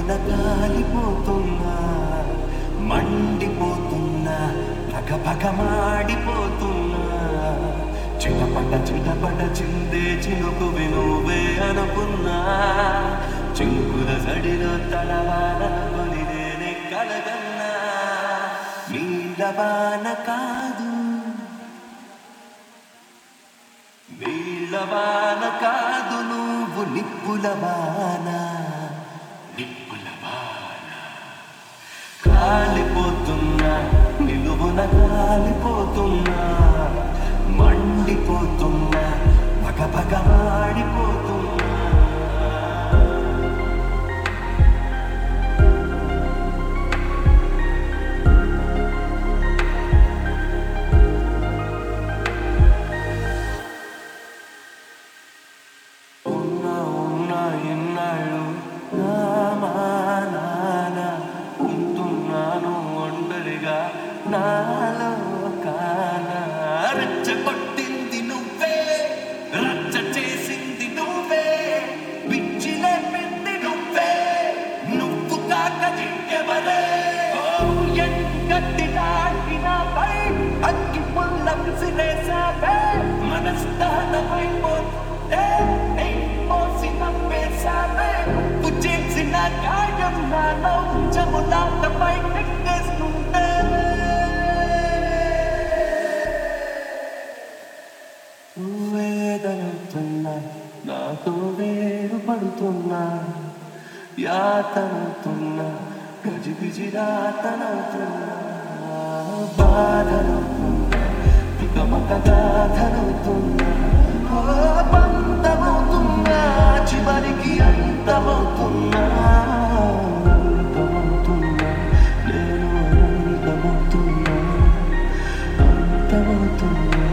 నిలువున కాలిపోతున్నా మండిపోతున్నా పగ పగ మాడిపోతున్నా చిటపట చిటపట చిందే చినుకు వినువే అనుకున్నా చినుకుల సడిలో తడవాలనుకొని నేనే కలగన్నా నీలవాన కాదు నీళ్ళవాన కాదు నువ్వు నిప్పుల వాన నిప్పుల వాన కాలిపోతున్నా నిలువున కాలిపోతున్నా మండిపోతున్నా పగ పగ మాడిపోతున్నా ఉన్నా ఉన్నా ఎన్నాళ్ళు నా మానాన ఉంటున్నాను ఒంటరిగా నాలో కాన రెచ్చగొట్టింది నువ్వే రచ్చ చేసింది నువ్వే పిచ్చి లేపింది నువ్వే నువ్వు కాక ఇంకెవరే ఓ ఎంగట్టి నాటినపై అగ్గి పుల్ల విసిరేసావే మనస్థానమైపోతే పోసి నమ్మేశావే ఉప్పు చేసిన గాయం నా నౌజములాటపై నెక్కేస్తుంటే వేదనవుతున్నా నాతో వేరు పడుతున్నా యాతనవుతున్నా గజి బిజి రాతనవుతున్నా బాధనవుతున్నా పికమక గాథనవుతున్నా ఓ బంధమవుతున్నా చివరికి అంతమవుతున్నా అంతమవుతున్నా నేను అంతమవుతున్నా అంతమవుతున్నా